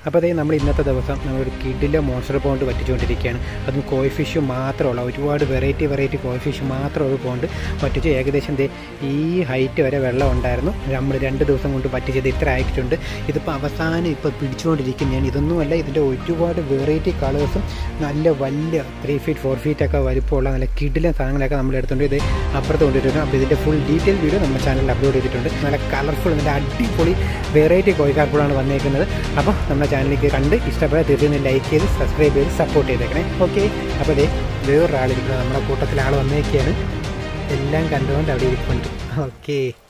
അപ്പോൾ അതേ നമ്മൾ ഇന്നത്തെ ദിവസം നമ്മളൊരു കിഡിലെ മോൺസ്റ്റർ പോണ്ട് പറ്റിച്ചുകൊണ്ടിരിക്കുകയാണ് അതും കോയി ഫിഷ് മാത്രമുള്ള ഒരുപാട് വെറൈറ്റി വെറൈറ്റി കോയി ഫിഷ് മാത്രമുള്ള പോണ്ട് പറ്റിച്ച് ഏകദേശം ദേ ഈ ഹൈറ്റ് വരെ വെള്ളം ഉണ്ടായിരുന്നു നമ്മൾ രണ്ട് ദിവസം കൊണ്ട് പറ്റിച്ചത് ഇത്ര ആയിട്ടുണ്ട് ഇതിപ്പോൾ അവസാനം ഇപ്പോൾ പിടിച്ചുകൊണ്ടിരിക്കുന്നതാണ് ഇതൊന്നുമല്ല ഇതിൻ്റെ ഒരുപാട് വെറൈറ്റി കളേഴ്സും നല്ല വലിയ ത്രീ ഫീറ്റ് ഫോർ ഫീറ്റ് ഒക്കെ വലിപ്പമുള്ള നല്ല കിഡിലെ സാധനങ്ങളൊക്കെ നമ്മൾ എടുത്തുകൊണ്ട് ഇത് അപ്പുറത്ത് കൊണ്ടുവരുന്നു അപ്പോൾ ഇതിൻ്റെ ഫുൾ ഡീറ്റെയിൽ വീഡിയോ നമ്മുടെ ചാനലിൽ അപ്ലോഡ് ചെയ്തിട്ടുണ്ട് നല്ല കളർഫുൾ നല്ല അടിപൊളി വെറൈറ്റി കോഴിക്കാർപ്പുകളാണ് വന്നേക്കുന്നത് അപ്പോൾ നമ്മുടെ ചാനലിലേക്ക് കണ്ട് ഇഷ്ടപ്പെടാൻ തീർച്ചയായും ലൈക്ക് ചെയ്ത് സബ്സ്ക്രൈബ് ചെയ്ത് സപ്പോർട്ട് ചെയ്തേക്കണേ ഓക്കെ അപ്പോൾ ദേ വേറൊരാളിരിക്കുന്നത് നമ്മുടെ കൂട്ടത്തിൽ ആൾ വന്നേക്കാണ് എല്ലാം കണ്ടുകൊണ്ട് അവിടെ ഇരിപ്പുണ്ട് ഓക്കെ